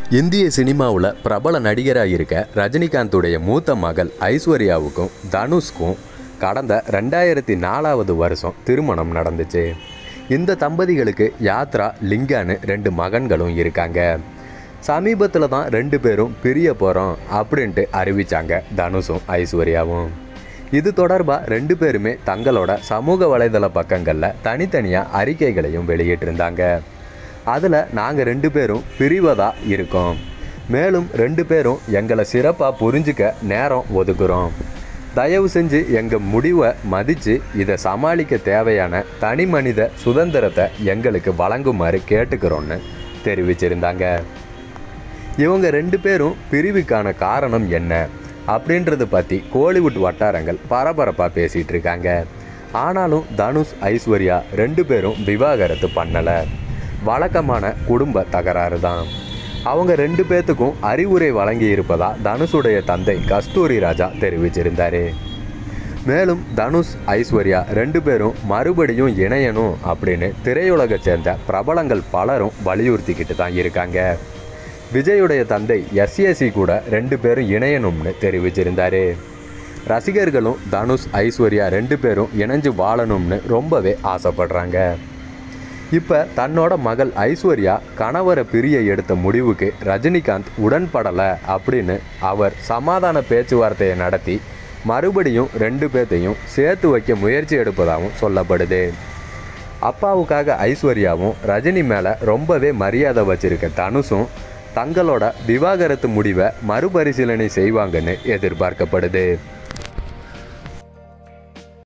இந்திய சினிமாவில் பிரபல நடிகராக இருக்க ரஜினிகாந்துடைய மூத்த மகள் ஐஸ்வர்யாவுக்கும் தனுஷ்க்கும் கடந்த ரெண்டாயிரத்தி நாலாவது வருஷம் திருமணம் நடந்துச்சு இந்த தம்பதிகளுக்கு யாத்ரா லிங்கான்னு ரெண்டு மகன்களும் இருக்காங்க சமீபத்தில் தான் ரெண்டு பேரும் பிரிய போகிறோம் அப்படின்ட்டு அறிவிச்சாங்க தனுஷும் ஐஸ்வர்யாவும் இது தொடர்பாக ரெண்டு பேருமே தங்களோட சமூக வலைதள பக்கங்களில் தனித்தனியாக அறிக்கைகளையும் வெளியிட்டிருந்தாங்க அதில் நாங்கள் ரெண்டு பேரும் பிரிவதாக இருக்கோம் மேலும் ரெண்டு பேரும் எங்களை சிறப்பாக புரிஞ்சுக்க நேரம் ஒதுக்குறோம் தயவு செஞ்சு எங்கள் முடிவை மதித்து இதை சமாளிக்க தேவையான தனி மனித சுதந்திரத்தை எங்களுக்கு வழங்குமாறு கேட்டுக்கிறோன்னு தெரிவிச்சிருந்தாங்க இவங்க ரெண்டு பேரும் பிரிவுக்கான காரணம் என்ன அப்படின்றத பற்றி கோலிவுட் வட்டாரங்கள் பரபரப்பாக பேசிகிட்டு இருக்காங்க ஆனாலும் தனுஷ் ஐஸ்வர்யா ரெண்டு பேரும் விவாகரத்து பண்ணலை வழக்கமான குடும்ப தகராறு தான் அவங்க ரெண்டு பேர்த்துக்கும் அறிவுரை வழங்கி இருப்பதா தனுஷுடைய தந்தை கஸ்தூரி ராஜா தெரிவிச்சிருந்தாரு மேலும் தனுஷ் ஐஸ்வர்யா ரெண்டு பேரும் மறுபடியும் இணையணும் அப்படின்னு திரையுலகை சேர்ந்த பிரபலங்கள் பலரும் வலியுறுத்திக்கிட்டு தான் இருக்காங்க விஜயுடைய தந்தை எஸ்ஏசி கூட ரெண்டு பேரும் இணையணும்னு தெரிவிச்சிருந்தாரு ரசிகர்களும் தனுஷ் ஐஸ்வர்யா ரெண்டு பேரும் இணைஞ்சு வாழணும்னு ரொம்பவே ஆசைப்படுறாங்க இப்போ தன்னோட மகள் ஐஸ்வர்யா கணவரை பிரிய எடுத்த முடிவுக்கு ரஜினிகாந்த் உடன்படலை அப்படின்னு அவர் சமாதான பேச்சுவார்த்தையை நடத்தி மறுபடியும் ரெண்டு பேர்த்தையும் சேர்த்து வைக்க முயற்சி எடுப்பதாகவும் சொல்லப்படுது அப்பாவுக்காக ஐஸ்வர்யாவும் ரஜினி மேலே ரொம்பவே மரியாதை வச்சிருக்க தனுஷும் தங்களோட விவாகரத்து முடிவை மறுபரிசீலனை செய்வாங்கன்னு எதிர்பார்க்கப்படுது